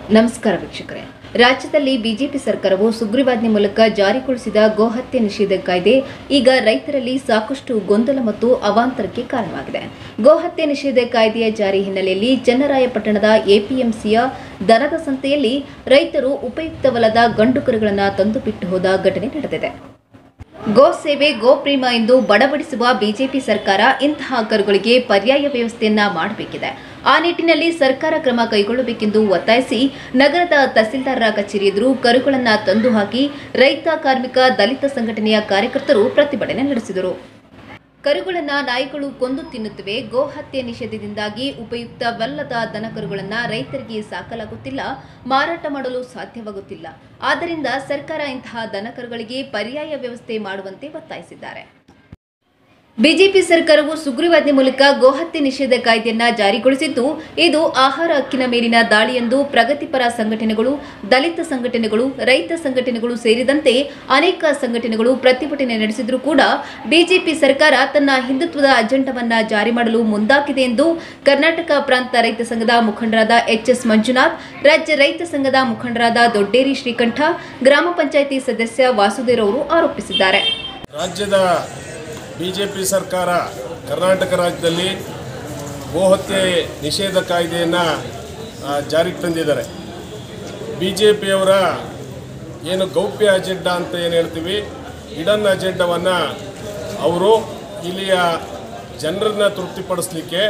ನಮಸ್ಕಾರ ವೀಕ್ಷಕರೇ ರಾಜ್ಯದಲ್ಲಿ ಬಿಜೆಪಿ ಸರ್ಕಾರವು ಸುಗ್ರೀವಾಜ್ಞೆ ಮೂಲಕ ಜಾರಿಗೊಳಿಸಿದ ಗೋಹತ್ಯೆ ನಿಷೇಧ ಕಾಯ್ದೆ ಈಗ ರೈತರಲ್ಲಿ ಸಾಕಷ್ಟು ಗೊಂದಲ ಮತ್ತು ಅವಾಂತರಕ್ಕೆ ಕಾರಣವಾಗಿದೆ ಗೋಹತ್ಯೆ ನಿಷೇಧ ಕಾಯ್ದೆಯ ಜಾರಿ ಹಿನ್ನೆಲೆಯಲ್ಲಿ ಚನ್ನರಾಯಪಟ್ಟಣದ ಎಪಿಎಂಸಿಯ ದನದ ಸಂತೆಯಲ್ಲಿ ರೈತರು ಉಪಯುಕ್ತವಲ್ಲದ ಗಂಡು ಕರುಗಳನ್ನು ತಂದು ಬಿಟ್ಟು ಹೋದ ಘಟನೆ ನಡೆದಿದೆ ಗೋ ಸೇವೆ ಗೋ ಪ್ರೇಮ ಎಂದು ಬಡಬಡಿಸುವ ಬಿಜೆಪಿ ಸರ್ಕಾರ ಇಂತಹ ಕರುಗಳಿಗೆ ಪರ್ಯಾಯ ವ್ಯವಸ್ಥೆಯನ್ನ ಮಾಡಬೇಕಿದೆ ಆ ನಿಟ್ಟಿನಲ್ಲಿ ಸರ್ಕಾರ ಕ್ರಮ ಕೈಗೊಳ್ಳಬೇಕೆಂದು ಒತ್ತಾಯಿಸಿ ನಗರದ ತಹಸೀಲ್ದಾರರ ಕಚೇರಿ ಎದುರು ಕರುಗಳನ್ನು ತಂದು ಹಾಕಿ ರೈತ ಕಾರ್ಮಿಕ ದಲಿತ ಸಂಘಟನೆಯ ಕಾರ್ಯಕರ್ತರು ಪ್ರತಿಭಟನೆ ನಡೆಸಿದರು ಕರುಗಳನ್ನ ನಾಯಿಗಳು ಕೊಂದು ತಿನ್ನುತ್ತಿವೆ ಗೋಹತ್ಯೆ ನಿಷೇಧದಿಂದಾಗಿ ಉಪಯುಕ್ತವಲ್ಲದ ದನಕರುಗಳನ್ನ ರೈತರಿಗೆ ಸಾಕಲಾಗುತ್ತಿಲ್ಲ ಮಾರಾಟ ಮಾಡಲು ಸಾಧ್ಯವಾಗುತ್ತಿಲ್ಲ ಆದ್ದರಿಂದ ಸರ್ಕಾರ ಇಂತಹ ದನಕರುಗಳಿಗೆ ಪರ್ಯಾಯ ವ್ಯವಸ್ಥೆ ಮಾಡುವಂತೆ ಒತ್ತಾಯಿಸಿದ್ದಾರೆ ಬಿಜೆಪಿ ಸರ್ಕಾರವು ಸುಗ್ರೀವಾಜ್ಞೆ ಮೂಲಕ ಗೋಹತ್ಯೆ ನಿಷೇಧ ಕಾಯ್ದೆಯನ್ನ ಜಾರಿಗೊಳಿಸಿದ್ದು ಇದು ಆಹಾರ ಹಕ್ಕಿನ ಮೇಲಿನ ದಾಳಿ ಎಂದು ಪ್ರಗತಿಪರ ಸಂಘಟನೆಗಳು ದಲಿತ ಸಂಘಟನೆಗಳು ರೈತ ಸಂಘಟನೆಗಳು ಸೇರಿದಂತೆ ಅನೇಕ ಸಂಘಟನೆಗಳು ಪ್ರತಿಭಟನೆ ನಡೆಸಿದರೂ ಕೂಡ ಬಿಜೆಪಿ ಸರ್ಕಾರ ತನ್ನ ಹಿಂದುತ್ವದ ಅಜೆಂಡವನ್ನ ಜಾರಿ ಮಾಡಲು ಮುಂದಾಗಿದೆ ಎಂದು ಕರ್ನಾಟಕ ಪ್ರಾಂತ ರೈತ ಸಂಘದ ಮುಖಂಡರಾದ ಎಚ್ ಎಸ್ ಮಂಜುನಾಥ್ ರಾಜ್ಯ ರೈತ ಸಂಘದ ಮುಖಂಡರಾದ ದೊಡ್ಡೇರಿ ಶ್ರೀಕಂಠ ಗ್ರಾಮ ಪಂಚಾಯಿತಿ ಸದಸ್ಯ ವಾಸುದೇವ್ ಆರೋಪಿಸಿದ್ದಾರೆ ರಾಜ್ಯದ ಬಿ ಜೆ ಪಿ ಸರ್ಕಾರ ಕರ್ನಾಟಕ ರಾಜ್ಯದಲ್ಲಿ ಗೋಹತ್ಯೆ ನಿಷೇಧ ಕಾಯ್ದೆಯನ್ನು ಜಾರಿಗೆ ತಂದಿದ್ದಾರೆ ಬಿ ಜೆ ಪಿಯವರ ಏನು ಗೌಪ್ಯ ಅಜೆಂಡಾ ಅಂತ ಏನು ಹೇಳ್ತೀವಿ ಇಡನ್ ಅಜೆಂಡವನ್ನು ಅವರು ಇಲ್ಲಿಯ ಜನರನ್ನ ತೃಪ್ತಿಪಡಿಸಲಿಕ್ಕೆ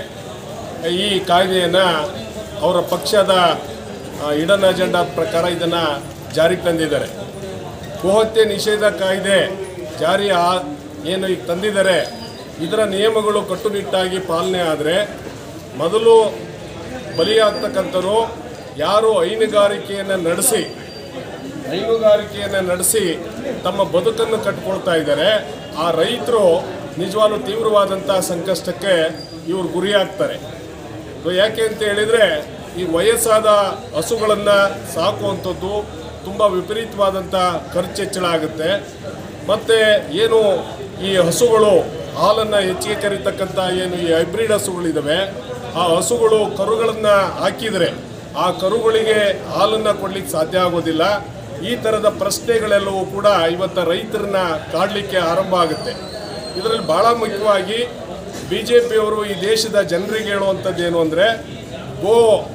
ಈ ಕಾಯ್ದೆಯನ್ನು ಅವರ ಪಕ್ಷದ ಇಡನ್ ಅಜೆಂಡಾ ಪ್ರಕಾರ ಇದನ್ನು ಜಾರಿಗೆ ತಂದಿದ್ದಾರೆ ಗೋಹತ್ಯೆ ನಿಷೇಧ ಕಾಯ್ದೆ ಜಾರಿ ಆ- ಏನು ಈಗ ತಂದಿದ್ದಾರೆ ಇದರ ನಿಯಮಗಳು ಕಟ್ಟುನಿಟ್ಟಾಗಿ ಪಾಲನೆ ಆದರೆ ಮೊದಲು ಬಲಿಯಾಗ್ತಕ್ಕಂಥವ್ರು ಯಾರು ಹೈನುಗಾರಿಕೆಯನ್ನು ನಡೆಸಿ ಹೈನುಗಾರಿಕೆಯನ್ನು ನಡೆಸಿ ತಮ್ಮ ಬದುಕನ್ನು ಕಟ್ಟಿಕೊಳ್ತಾ ಇದ್ದಾರೆ ಆ ರೈತರು ನಿಜವಾಗ್ಲೂ ತೀವ್ರವಾದಂಥ ಸಂಕಷ್ಟಕ್ಕೆ ಇವರು ಗುರಿಯಾಗ್ತಾರೆ ಸೊ ಯಾಕೆ ಅಂತ ಹೇಳಿದರೆ ಈ ವಯಸ್ಸಾದ ಹಸುಗಳನ್ನು ಸಾಕುವಂಥದ್ದು ತುಂಬ ವಿಪರೀತವಾದಂಥ ಖರ್ಚು ಹೆಚ್ಚಳ ಆಗುತ್ತೆ ಮತ್ತು ಏನು ಈ ಹಸುಗಳು ಹಾಲನ್ನು ಹೆಚ್ಚಿಗೆ ಕರೀತಕ್ಕಂಥ ಏನು ಈ ಹೈಬ್ರಿಡ್ ಹಸುಗಳಿದ್ದಾವೆ ಆ ಹಸುಗಳು ಕರುಗಳನ್ನು ಹಾಕಿದರೆ ಆ ಕರುಗಳಿಗೆ ಹಾಲನ್ನು ಕೊಡ್ಲಿಕ್ಕೆ ಸಾಧ್ಯ ಆಗೋದಿಲ್ಲ ಈ ಥರದ ಪ್ರಶ್ನೆಗಳೆಲ್ಲವೂ ಕೂಡ ಇವತ್ತು ರೈತರನ್ನ ಕಾಡಲಿಕ್ಕೆ ಆರಂಭ ಆಗುತ್ತೆ ಇದರಲ್ಲಿ ಭಾಳ ಮುಖ್ಯವಾಗಿ ಬಿ ಜೆ ಪಿಯವರು ಈ ದೇಶದ ಜನರಿಗೆ ಹೇಳುವಂಥದ್ದು ಏನು ಅಂದರೆ ಗೋ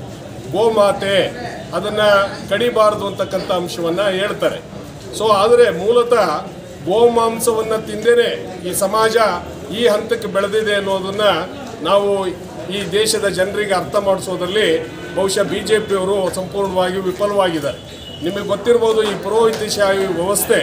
ಗೋಮಾತೆ ಅದನ್ನು ಕಡಿಬಾರದು ಅಂತಕ್ಕಂಥ ಅಂಶವನ್ನು ಹೇಳ್ತಾರೆ ಸೊ ಆದರೆ ಮೂಲತಃ ಗೋಮಾಂಸವನ್ನು ತಿಂದೇನೆ ಈ ಸಮಾಜ ಈ ಹಂತಕ್ಕೆ ಬೆಳೆದಿದೆ ಅನ್ನೋದನ್ನು ನಾವು ಈ ದೇಶದ ಜನರಿಗೆ ಅರ್ಥ ಮಾಡಿಸೋದ್ರಲ್ಲಿ ಬಹುಶಃ ಬಿ ಜೆ ಪಿಯವರು ಸಂಪೂರ್ಣವಾಗಿ ವಿಫಲವಾಗಿದ್ದಾರೆ ನಿಮಗೆ ಗೊತ್ತಿರ್ಬೋದು ಈ ಪುರೋಹಿತಶಾಹಿ ವ್ಯವಸ್ಥೆ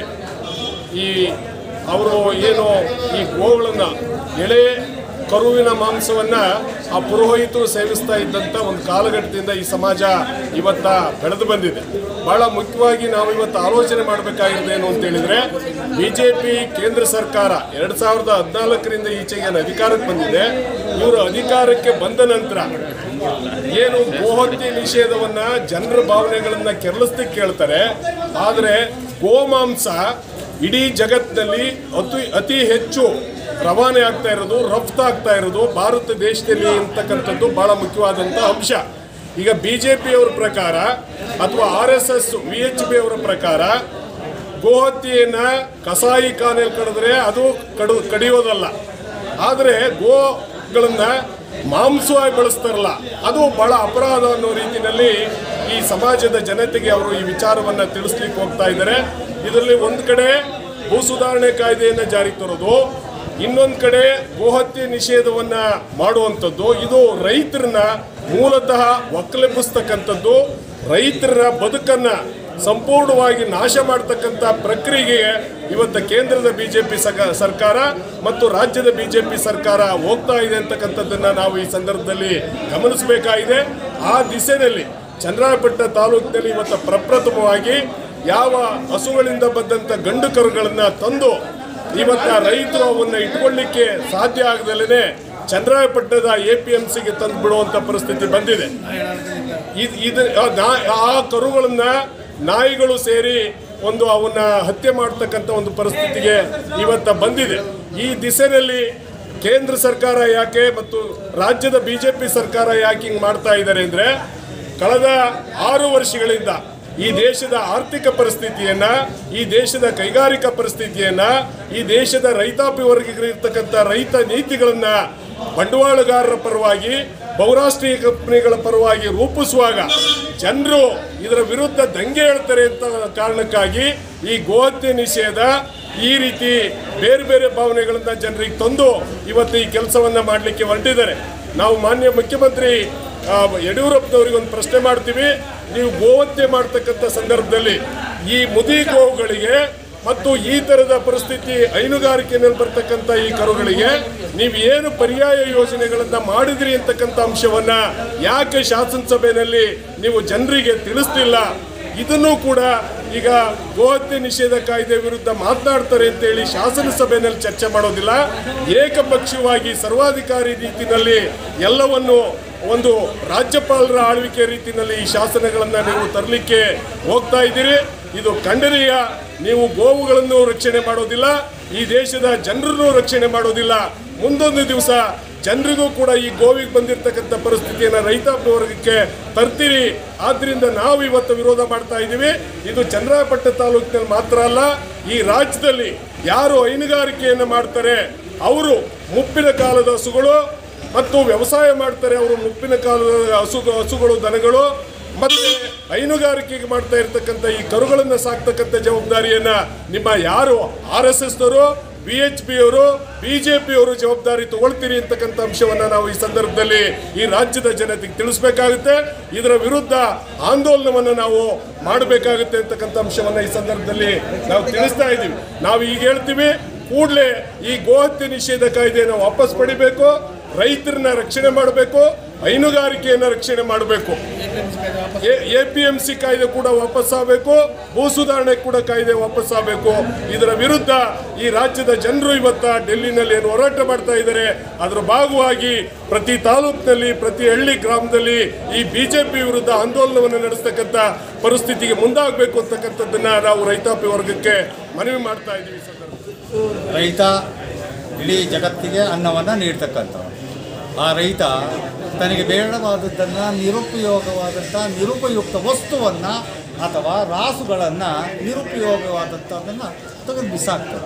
ಈ ಅವರು ಏನು ಈ ಗೋಗಳನ್ನು ಎಳೆ ಕರುವಿನ ಮಾಂಸವನ್ನು ಆ ಪುರೋಹಿತರು ಸೇವಿಸ್ತಾ ಇದ್ದಂಥ ಒಂದು ಕಾಲಘಟ್ಟದಿಂದ ಈ ಸಮಾಜ ಇವತ್ತ ಬೆಳೆದು ಬಂದಿದೆ ಭಾಳ ಮುಖ್ಯವಾಗಿ ನಾವು ಇವತ್ತು ಆಲೋಚನೆ ಮಾಡಬೇಕಾಗಿರೋದು ಏನು ಅಂತ ಹೇಳಿದ್ರೆ ಬಿ ಜೆ ಪಿ ಕೇಂದ್ರ ಸರ್ಕಾರ ಎರಡು ಸಾವಿರದ ಹದಿನಾಲ್ಕರಿಂದ ಈಚೆಗೆ ಏನು ಅಧಿಕಾರಕ್ಕೆ ಬಂದಿದೆ ಇವರು ಅಧಿಕಾರಕ್ಕೆ ಬಂದ ನಂತರ ಏನು ಗೋಹತ್ಯೆ ನಿಷೇಧವನ್ನ ಜನರ ಭಾವನೆಗಳನ್ನ ಕೆರಳಿಸ್ಲಿಕ್ಕೆ ಕೇಳ್ತಾರೆ ಆದರೆ ಗೋಮಾಂಸ ಇಡೀ ಜಗತ್ತಿನಲ್ಲಿ ಅತಿ ಅತಿ ಹೆಚ್ಚು ರವಾನೆ ಆಗ್ತಾ ಇರೋದು ರಫ್ತಾಗ್ತಾ ಇರೋದು ಭಾರತ ದೇಶದಲ್ಲಿ ಅಂತಕ್ಕಂಥದ್ದು ಬಹಳ ಮುಖ್ಯವಾದಂಥ ಅಂಶ ಈಗ ಬಿ ಜೆ ಪಿಯವರ ಪ್ರಕಾರ ಅಥವಾ R S S V H P ಅವರ ಪ್ರಕಾರ ಗೋಹತ್ಯೆಯನ್ನ ಕಸಾಯಿ ಖಾನೆಯಲ್ಲಿ ಕಡಿದ್ರೆ ಅದು ಕಡು ಕಡಿಯೋದಲ್ಲ ಆದರೆ ಗೋಗಳನ್ನ ಮಾಂಸವಾಗಿ ಬಳಸ್ತಾರಲ್ಲ ಅದು ಬಹಳ ಅಪರಾಧ ಅನ್ನೋ ರೀತಿಯಲ್ಲಿ ಈ ಸಮಾಜದ ಜನತೆಗೆ ಅವರು ಈ ವಿಚಾರವನ್ನು ತಿಳಿಸ್ಲಿಕ್ಕೆ ಹೋಗ್ತಾ ಇದ್ದಾರೆ ಇದರಲ್ಲಿ ಒಂದು ಕಡೆ ಭೂ ಸುಧಾರಣೆ ಕಾಯ್ದೆಯನ್ನು ಜಾರಿಗೆ ತರೋದು ಇನ್ನೊಂದು ಕಡೆ ಗೋಹತ್ಯೆ ನಿಷೇಧವನ್ನ ಮಾಡುವಂಥದ್ದು ಇದು ರೈತರನ್ನ ಮೂಲತಃ ಒಕ್ಕಲೆಬ್ಬಿಸ್ತಕ್ಕಂಥದ್ದು ರೈತರ ಬದುಕನ್ನ ಸಂಪೂರ್ಣವಾಗಿ ನಾಶ ಮಾಡ್ತಕ್ಕಂಥ ಪ್ರಕ್ರಿಯೆಗೆ ಇವತ್ತು ಕೇಂದ್ರದ ಬಿಜೆಪಿ ಸರ್ಕಾರ ಮತ್ತು ರಾಜ್ಯದ ಬಿಜೆಪಿ ಸರ್ಕಾರ ಹೋಗ್ತಾ ಇದೆ ಅಂತಕ್ಕಂಥದ್ದನ್ನ ನಾವು ಈ ಸಂದರ್ಭದಲ್ಲಿ ಗಮನಿಸಬೇಕಾಗಿದೆ ಆ ದಿಸೆಯಲ್ಲಿ ಚನ್ನರಾಯಪಟ್ಟಣ ತಾಲೂಕಿನಲ್ಲಿ ಇವತ್ತು ಪ್ರಪ್ರಥಮವಾಗಿ ಯಾವ ಹಸುಗಳಿಂದ ಬಂದಂಥ ಗಂಡು ಕರುಗಳನ್ನು ತಂದು ಇವತ್ತ ರೈತರು ಅವನ್ನ ಇಟ್ಕೊಳ್ಳಿಕ್ಕೆ ಸಾಧ್ಯ ಆಗದಲ್ಲೇ ಚನ್ನರಾಯಪಟ್ಟಣದ ಎ ಪಿ ಎಂ ಸಿಗೆ ತಂದು ಬಿಡುವಂಥ ಪರಿಸ್ಥಿತಿ ಬಂದಿದೆ ಇದ್- ಇದು ಆ ನಾ- ಆ ಕರುಗಳನ್ನ ನಾಯಿಗಳು ಸೇರಿ ಒಂದು ಅವನ್ನ ಹತ್ಯೆ ಮಾಡ್ತಕ್ಕಂಥ ಒಂದು ಪರಿಸ್ಥಿತಿಗೆ ಇವತ್ತ ಬಂದಿದೆ ಈ ದಿಸೆಯಲ್ಲಿ ಕೇಂದ್ರ ಸರ್ಕಾರ ಯಾಕೆ ಮತ್ತು ರಾಜ್ಯದ ಬಿಜೆಪಿ ಸರ್ಕಾರ ಯಾಕೆ ಹಿಂಗೆ ಮಾಡ್ತಾ ಇದ್ದಾರೆ ಅಂದರೆ ಕಳೆದ ಆರು ವರ್ಷಗಳಿಂದ ಈ ದೇಶದ ಆರ್ಥಿಕ ಪರಿಸ್ಥಿತಿಯನ್ನ ಈ ದೇಶದ ಕೈಗಾರಿಕಾ ಪರಿಸ್ಥಿತಿಯನ್ನ ಈ ದೇಶದ ರೈತಾಪಿ ವರ್ಗಗಳಿರ್ತಕ್ಕಂಥ ರೈತ ನೀತಿಗಳನ್ನ ಬಂಡವಾಳಗಾರರ ಪರವಾಗಿ ಬಹುರಾಷ್ಟ್ರೀಯ ಕಂಪನಿಗಳ ಪರವಾಗಿ ರೂಪಿಸುವಾಗ ಜನರು ಇದರ ವಿರುದ್ಧ ದಂಗೆ ಹೇಳ್ತಾರೆ ಅಂತ ಕಾರಣಕ್ಕಾಗಿ ಈ ಗೋಹತ್ಯೆ ನಿಷೇಧ ಈ ರೀತಿ ಬೇರೆ ಬೇರೆ ಭಾವನೆಗಳನ್ನ ಜನರಿಗೆ ತಂದು ಇವತ್ತು ಈ ಕೆಲಸವನ್ನ ಮಾಡಲಿಕ್ಕೆ ಹೊರಟಿದ್ದಾರೆ ನಾವು ಮಾನ್ಯ ಮುಖ್ಯಮಂತ್ರಿ ಆ, ಯಡಿಯೂರಪ್ಪನವರಿಗೆ ಒಂದು ಪ್ರಶ್ನೆ ಮಾಡ್ತೀವಿ ನೀವು ಗೋಹತ್ಯೆ ಮಾಡ್ತಕ್ಕಂಥ ಸಂದರ್ಭದಲ್ಲಿ ಈ ಮುದಿ ಗೋವುಗಳಿಗೆ ಮತ್ತು ಈ ತರದ ಪರಿಸ್ಥಿತಿ ಹೈನುಗಾರಿಕೆಯಲ್ಲಿ ಬರ್ತಕ್ಕಂಥ ಈ ಕರುಗಳಿಗೆ ನೀವು ಏನು ಪರ್ಯಾಯ ಯೋಜನೆಗಳನ್ನ ಮಾಡಿದ್ರಿ ಅಂತಕ್ಕಂಥ ಅಂಶವನ್ನ ಯಾಕೆ ಶಾಸನಸಭೆಯಲ್ಲಿ ನೀವು ಜನರಿಗೆ ತಿಳಿಸ್ತಿಲ್ಲ ಇದನ್ನು ಕೂಡ ಈಗ ಗೋಹತ್ಯೆ ನಿಷೇಧ ಕಾಯ್ದೆ ವಿರುದ್ಧ ಮಾತನಾಡ್ತಾರೆ ಅಂತೇಳಿ ಶಾಸನಸಭೆಯಲ್ಲಿ ಚರ್ಚೆ ಮಾಡೋದಿಲ್ಲ ಏಕಪಕ್ಷೀಯವಾಗಿ ಸರ್ವಾಧಿಕಾರಿ ರೀತಿಯಲ್ಲಿ ಎಲ್ಲವನ್ನು ಒಂದು ರಾಜ್ಯಪಾಲರ ಆಳ್ವಿಕೆ ರೀತಿಯಲ್ಲಿ ಈ ಶಾಸನಗಳನ್ನು ನೀವು ತರಲಿಕ್ಕೆ ಹೋಗ್ತಾ ಇದ್ದೀರಿ ಇದು ಖಂಡನೀಯ ನೀವು ಗೋವುಗಳನ್ನು ರಕ್ಷಣೆ ಮಾಡೋದಿಲ್ಲ ಈ ದೇಶದ ಜನರನ್ನು ರಕ್ಷಣೆ ಮಾಡೋದಿಲ್ಲ ಮುಂದೊಂದು ದಿವಸ ಜನರಿಗೂ ಕೂಡ ಈ ಗೋವಿಗೆ ಬಂದಿರತಕ್ಕಂಥ ಪರಿಸ್ಥಿತಿಯನ್ನು ರೈತಾಪಿ ವರ್ಗಕ್ಕೆ ತರ್ತೀರಿ ಆದ್ರಿಂದ ನಾವು ಇವತ್ತು ವಿರೋಧ ಮಾಡ್ತಾ ಇದ್ದೀವಿ ಇದು ಚನ್ನರಾಯಪಟ್ಟಣ ತಾಲೂಕಿನಲ್ಲಿ ಮಾತ್ರ ಅಲ್ಲ ಈ ರಾಜ್ಯದಲ್ಲಿ ಯಾರು ಹೈನುಗಾರಿಕೆಯನ್ನು ಮಾಡ್ತಾರೆ ಅವರು ಮುಪ್ಪಿನ ಕಾಲದ ಹಸುಗಳು ಮತ್ತು ವ್ಯವಸಾಯ ಮಾಡ್ತಾರೆ ಅವರು ಮುಪ್ಪಿನ ಕಾಲದ ಹಸು ಹಸುಗಳು ದನಗಳು ಮತ್ತೆ ಹೈನುಗಾರಿಕೆಗೆ ಮಾಡ್ತಾ ಇರ್ತಕ್ಕಂಥ ಈ ಕರುಗಳನ್ನು ಸಾಕ್ತಕ್ಕಂಥ ಜವಾಬ್ದಾರಿಯನ್ನ ನಿಮ್ಮ ಯಾರು ಆರ್ ಎಸ್ ಎಸ್ನವರು ಬಿ ಎಚ್ ಪಿ ಅವರು ಬಿಜೆಪಿ ಅವರು ಜವಾಬ್ದಾರಿ ತಗೊಳ್ತೀರಿ ಅಂತಕ್ಕಂಥ ಅಂಶವನ್ನ ನಾವು ಈ ಸಂದರ್ಭದಲ್ಲಿ ಈ ರಾಜ್ಯದ ಜನತೆಗೆ ತಿಳಿಸ್ಬೇಕಾಗುತ್ತೆ ಇದರ ವಿರುದ್ಧ ಆಂದೋಲನವನ್ನು ನಾವು ಮಾಡಬೇಕಾಗುತ್ತೆ ಅಂತಕ್ಕಂಥ ಅಂಶವನ್ನ ಈ ಸಂದರ್ಭದಲ್ಲಿ ನಾವು ತಿಳಿಸ್ತಾ ಇದ್ದೀವಿ ನಾವು ಈಗ ಹೇಳ್ತೀವಿ ಕೂಡಲೇ ಈ ಗೋಹತ್ಯೆ ನಿಷೇಧ ಕಾಯ್ದೆಯನ್ನು ವಾಪಸ್ ಪಡಿಬೇಕು ರೈತರನ್ನ ರಕ್ಷಣೆ ಮಾಡಬೇಕು ಹೈನುಗಾರಿಕೆಯನ್ನು ರಕ್ಷಣೆ ಮಾಡಬೇಕು ಎ ಪಿ ಎಂ ಸಿ ಕಾಯ್ದೆ ಕೂಡ ವಾಪಸ್ ಆಗಬೇಕು ಭೂ ಸುಧಾರಣೆ ಕೂಡ ಕಾಯ್ದೆ ವಾಪಸ್ ಆಗಬೇಕು ಇದರ ವಿರುದ್ಧ ಈ ರಾಜ್ಯದ ಜನರು ಇವತ್ತ ಡೆಲ್ಲಿನಲ್ಲಿ ಏನು ಹೋರಾಟ ಮಾಡ್ತಾ ಇದ್ದಾರೆ ಅದರ ಭಾಗವಾಗಿ ಪ್ರತಿ ತಾಲೂಕಿನಲ್ಲಿ ಪ್ರತಿ ಹಳ್ಳಿ ಗ್ರಾಮದಲ್ಲಿ ಈ ಬಿಜೆಪಿ ವಿರುದ್ಧ ಆಂದೋಲನವನ್ನು ನಡೆಸ್ತಕ್ಕಂಥ ಪರಿಸ್ಥಿತಿಗೆ ಮುಂದಾಗಬೇಕು ಅಂತಕ್ಕಂಥದ್ದನ್ನ ನಾವು ರೈತಾಪಿ ವರ್ಗಕ್ಕೆ ಮನವಿ ಮಾಡ್ತಾ ಇದ್ದೀವಿ ಈ ಸಂದರ್ಭದಲ್ಲಿ ರೈತ ಇಡೀ ಜಗತ್ತಿಗೆ ಅನ್ನವನ್ನು ನೀಡ್ತಕ್ಕಂಥವ್ರು ಆ ರೈತ ತನಗೆ ಬೇಡವಾದದ್ದನ್ನು ನಿರುಪಯೋಗವಾದಂಥ ನಿರುಪಯುಕ್ತ ವಸ್ತುವನ್ನು ಅಥವಾ ರಾಸುಗಳನ್ನು ನಿರುಪಯೋಗವಾದಂಥದ್ದನ್ನು ತೆಗೆದು ಬಿಸಾಕ್ತಾರೆ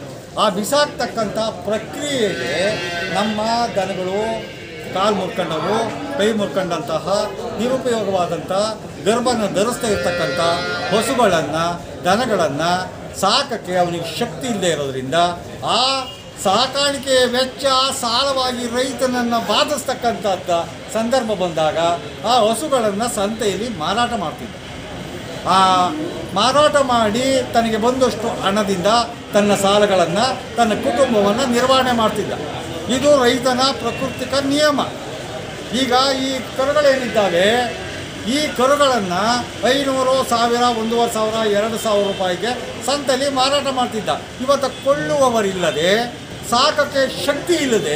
ಆ ಬಿಸಾಕ್ತಕ್ಕಂಥ ಪ್ರಕ್ರಿಯೆಗೆ ನಮ್ಮ ದನಗಳು ಕಾಲು ಮುರ್ಕೊಂಡವು ಕೈ ಮುರ್ಕೊಂಡಂತಹ ನಿರುಪಯೋಗವಾದಂಥ ಗರ್ಭನ ಧರಿಸ್ತಾ ಇರ್ತಕ್ಕಂಥ ಹಸುಗಳನ್ನು ದನಗಳನ್ನು ಸಾಕಕ್ಕೆ ಅವನಿಗೆ ಶಕ್ತಿ ಇಲ್ಲದೆ ಇರೋದ್ರಿಂದ ಆ ಸಾಕಾಣಿಕೆ ವೆಚ್ಚ ಸಾಲವಾಗಿ ರೈತನನ್ನು ಬಾಧಿಸ್ತಕ್ಕಂಥದ್ದ ಸಂದರ್ಭ ಬಂದಾಗ ಆ ಹಸುಗಳನ್ನು ಸಂತೆಯಲ್ಲಿ ಮಾರಾಟ ಮಾಡ್ತಿದ್ದ ಆ ಮಾರಾಟ ಮಾಡಿ ತನಗೆ ಬಂದಷ್ಟು ಹಣದಿಂದ ತನ್ನ ಸಾಲಗಳನ್ನು ತನ್ನ ಕುಟುಂಬವನ್ನು ನಿರ್ವಹಣೆ ಮಾಡ್ತಿದ್ದ ಇದು ರೈತನ ಪ್ರಕೃತಿಕ ನಿಯಮ ಈಗ ಈ ಕರುಗಳೇನಿದ್ದಾವೆ ಈ ಕರುಗಳನ್ನು ಐನೂರು ಸಾವಿರ ಒಂದೂವರೆ ಸಾವಿರ ಎರಡು ಸಾವಿರ ರೂಪಾಯಿಗೆ ಸಂತೆಯಲ್ಲಿ ಮಾರಾಟ ಮಾಡ್ತಿದ್ದ ಇವತ್ತು ಕೊಳ್ಳುವವರಿಲ್ಲದೆ ಸಾಕಕ್ಕೆ ಶಕ್ತಿ ಇಲ್ಲದೆ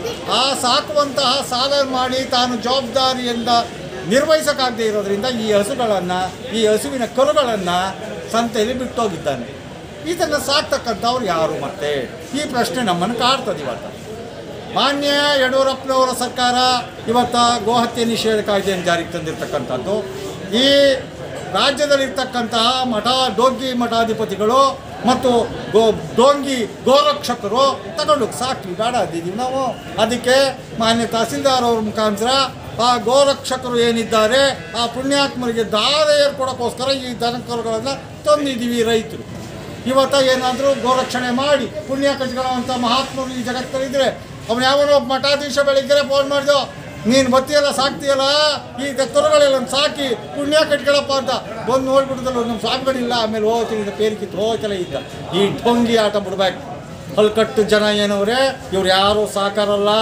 ಆ ಸಾಕುವಂತಹ ಸಾಲ ಮಾಡಿ ತಾನು ಜವಾಬ್ದಾರಿಯಿಂದ ನಿರ್ವಹಿಸೋಕ್ಕಾಗದೇ ಇರೋದ್ರಿಂದ ಈ ಹಸುಗಳನ್ನು ಈ ಹಸುವಿನ ಕರುಗಳನ್ನು ಸಂತೆಯಲ್ಲಿ ಬಿಟ್ಟೋಗಿದ್ದಾನೆ ಇದನ್ನು ಸಾಕ್ತಕ್ಕಂಥವ್ರು ಯಾರು ಮತ್ತೆ ಈ ಪ್ರಶ್ನೆ ನಮ್ಮನ್ನು ಕಾಡ್ತದೆ ಇವತ್ತು ಮಾನ್ಯ ಯಡಿಯೂರಪ್ಪನವರ ಸರ್ಕಾರ ಇವತ್ತು ಗೋಹತ್ಯೆ ನಿಷೇಧ ಕಾಯ್ದೆಯನ್ನು ಜಾರಿಗೆ ತಂದಿರತಕ್ಕಂಥದ್ದು ಈ ರಾಜ್ಯದಲ್ಲಿರ್ತಕ್ಕಂತಹ ಮಠ ಡೋಂಗಿ ಮಠಾಧಿಪತಿಗಳು ಮತ್ತು ಗೋ ಡೋಂಗಿ ಗೋರಕ್ಷಕರು ತಗೊಂಡು ಸಾಕ್ವಿ ಬೇಡ ಅಂದಿದ್ದೀವಿ ನಾವು ಅದಕ್ಕೆ ಮಾನ್ಯ ತಹಸೀಲ್ದಾರ್ ಅವ್ರ ಮುಖಾಂತರ ಆ ಗೋರಕ್ಷಕರು ಏನಿದ್ದಾರೆ ಆ ಪುಣ್ಯಾತ್ಮರಿಗೆ ದಾರೆ ಏರ್ಕೊಡೋಕ್ಕೋಸ್ಕರ ಈ ದನಕರುಗಳನ್ನು ತಂದಿದ್ದೀವಿ ರೈತರು ಇವತ್ತ ಏನಾದರೂ ಗೋರಕ್ಷಣೆ ಮಾಡಿ ಪುಣ್ಯ ಕಟ್ಕೊಳ್ಳುವಂಥ ಮಹಾತ್ಮರು ಈ ಜಗತ್ತಲ್ಲಿದ್ದರೆ ಅವನು ಯಾವನೋ ಒಬ್ಬ ಮಠಾಧೀಶ ಬೆಳಿಗ್ಗೆ ಫೋನ್ ಮಾಡಿದೋ ನೀನು ಬತ್ತಿಯಲ್ಲ ಸಾಕ್ತಿಯಲ್ಲ ಈ ಕರುಗಳೆಲ್ಲ ಸಾಕಿ ಪುಣ್ಯ ಕಟ್ಕೊಳಪ್ಪ ಅಂತ ಬಂದು ನೋಡ್ಬಿಟ್ಟಿದ್ದಲ್ಲ ನಮ್ಮ ಸ್ವಾಮಿಗಳಿಲ್ಲ ಆಮೇಲೆ ಹೋಗ್ತೀನಿ ಅಂತ ಪೇರು ಕಿತ್ತು ಹೋಗ್ತಲೇ ಇದ್ದ ಈ ಢೊಂಗಿ ಆಟ ಬಿಡ್ಬೇಕು ಹಲ್ಕಟ್ಟು ಜನ ಏನವ್ರೆ ಇವ್ರು ಯಾರು ಸಾಕಾರಲ್ಲ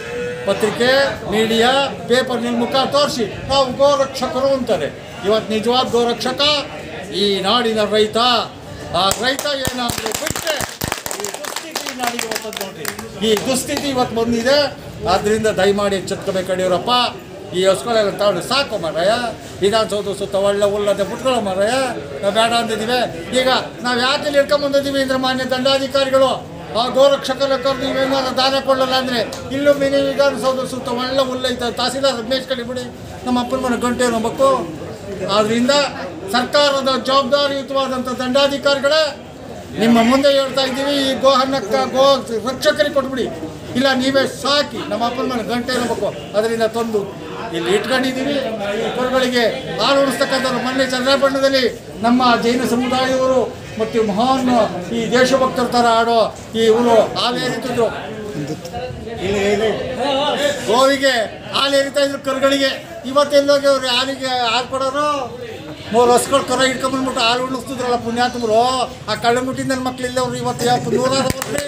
ಪತ್ರಿಕೆ ಮೀಡಿಯಾ ಪೇಪರ್ ನಿಮ್ಮ ಮುಖ ತೋರಿಸಿ ನಾವು ಗೋರಕ್ಷಕರು ಅಂತಾರೆ ಇವತ್ತು ನಿಜವಾದ ಗೋರಕ್ಷಕ ಈ ನಾಡಿನ ರೈತ ಆ ರೈತ ಏನಾದರೂ ಬಿಟ್ಟರೆ ಈ ದುಸ್ಥಿತಿ ನಾಡಿಗೆ ಬರ್ತದೆ ನೋಡ್ರಿ ಈ ದುಸ್ಥಿತಿ ಇವತ್ತು ಬಂದಿದೆ ಆದ್ದರಿಂದ ದಯಮಾಡಿ ಎಚ್ಚೆತ್ಕೋಬೇಕು ಯಡಿಯೂರಪ್ಪ ಈ ಹಸ್ಗಳೆಲ್ಲ ತಗೊಂಡು ಸಾಕು ಮಾರಾಯ ವಿಧಾನಸೌಧ ಸುತ್ತ ಒಳ್ಳೆ ಉಲ್ಲದೆ ಬಿಟ್ಕೊಳ್ಳೋ ಮಾರಾಯ ನಾವು ಬೇಡ ಅಂದಿದ್ದೀವಿ ಈಗ ನಾವು ಯಾಕೆ ಇಲ್ಲಿ ಹಿಡ್ಕೊಂಬಂದಿದ್ದೀವಿ ಅಂದ್ರೆ ಮಾನ್ಯ ದಂಡಾಧಿಕಾರಿಗಳು ಆ ಗೋರಕ್ಷಕರ ಕರೆದು ನೀವೇನಾದ್ರು ದಾನ ಕೊಡಲ್ಲ ಅಂದರೆ ಇಲ್ಲೂ ಮಿನಿ ವಿಧಾನಸೌಧ ಸುತ್ತ ಒಳ್ಳೆ ಹುಲ್ಲೈತೆ ತಹಸೀಲ್ದಾರ್ ಮೇಸ್ಕಳಿ ಬಿಡಿ ನಮ್ಮ ಅಪ್ಪನ ಮನೆ ಗಂಟೆ ನಂಬಕ್ಕು ಆದ್ದರಿಂದ ಸರ್ಕಾರದ ಜವಾಬ್ದಾರಿಯುತವಾದಂಥ ದಂಡಾಧಿಕಾರಿಗಳೇ ನಿಮ್ಮ ಮುಂದೆ ಹೇಳ್ತಾ ಇದ್ದೀವಿ ಈ ಗೋಹನ್ನಕ್ಕ ಗೋ ರಕ್ಷಕರಿಗೆ ಕೊಟ್ಬಿಡಿ ಇಲ್ಲ ನೀವೇ ಸಾಕಿ ನಮ್ಮ ಅಪ್ಪನ ಮನೆ ಗಂಟೆ ನಂಬಕ್ಕು ಅದರಿಂದ ತಂದು ಇಲ್ಲಿ ಇಟ್ಕೊಂಡಿದ್ದೀವಿ ಈ ಕರುಗಳಿಗೆ ಹಾಲು ಉಣಿಸ್ತಕ್ಕಂಥವ್ರು ಮೊನ್ನೆ ಚಂದ್ರಬಣ್ಣದಲ್ಲಿ ನಮ್ಮ ಜೈನ ಸಮುದಾಯದವರು ಮತ್ತು ಮಹಾನ್ ಈ ದೇಶಭಕ್ತರ ಥರ ಆಡೋ ಈ ಇವರು ಹಾಲು ಏರಿತಿದ್ರು ಇಲ್ಲಿ ಇಲ್ಲಿ ಗೋವಿಗೆ ಹಾಲು ಏರಿತಾ ಇದ್ರು ಕರುಗಳಿಗೆ ಇವತ್ತೆಲ್ಲೋಗಿ ಅವ್ರು ಹಾಲಿಗೆ ಹಾಲು ಕೊಡೋರು ಮೂರು ವರ್ಷಗಳು ಕರ ಹಿಡ್ಕೊಂಬಂದ್ಬಿಟ್ಟು ಹಾಲು ಉಣಿಸ್ತಿದ್ರಲ್ಲ ಪುಣ್ಯಾತ್ಮರು ಆ ಕಳ್ಳಂಗುಟ್ಟಿನ ನನ್ನ ಮಕ್ಳಿಲ್ಲ ಅವ್ರು ಇವತ್ತು ಯಾಕೆ ನೂರಾರು ಬರ್ಲಿ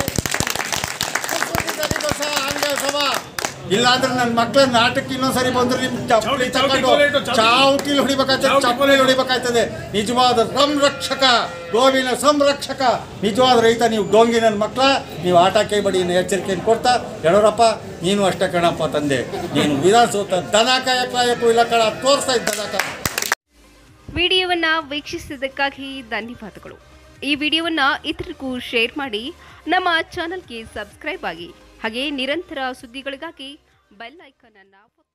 ಇಲ್ಲ ಅಂದ್ರೆ ನನ್ನ ಮಕ್ಳ ನಾಟಕ ಇನ್ನೊಂದ್ಸರಿ ಬಂದ್ರೆ ನಿಮ್ ಚಪ್ಪಲಿ ತಗೊಂಡು ಚಾವುಟಿಲ್ ಹೊಡಿಬೇಕಾಗ್ತದೆ ಚಪ್ಪಲಿ ಹೊಡಿಬೇಕಾಗ್ತದೆ ನಿಜವಾದ ಸಂರಕ್ಷಕ ಗೋವಿನ ಸಂರಕ್ಷಕ ನಿಜವಾದ ರೈತ ನೀವು ಡೋಂಗಿ ನನ್ನ ಮಕ್ಳ ನೀವು ಆಟ ಕೈಬಡಿ ಅನ್ನೋ ಎಚ್ಚರಿಕೆಯನ್ನು ಕೊಡ್ತಾ ಹೇಳೋರಪ್ಪ ನೀನು ಅಷ್ಟೇ ಕಣಪ್ಪ ತಂದೆ ನೀನು ವಿಧಾನಸೌಧ ದನ ಕಾಯ ಕಾಯಕ್ಕೂ ಇಲ್ಲ ಕಣ ತೋರಿಸ್ತಾ ಇದ್ದ ದನ ಕಾಯ ವಿಡಿಯೋವನ್ನ ವೀಕ್ಷಿಸಿದ್ದಕ್ಕಾಗಿ ಧನ್ಯವಾದಗಳು ಈ ವಿಡಿಯೋವನ್ನ ಇತರರಿಗೂ ಶೇರ್ ಮಾಡಿ ನಮ್ಮ ಚಾನಲ್ಗೆ ಸಬ್ಸ್ಕ್ರೈಬ್ ಆಗಿ ಹಾಗೆ ನಿರಂತರ ಸುದ್ದಿಗಳಿಗಾಗಿ ಬೆಲ್ ಐಕಾನ್ ಅನ್ನು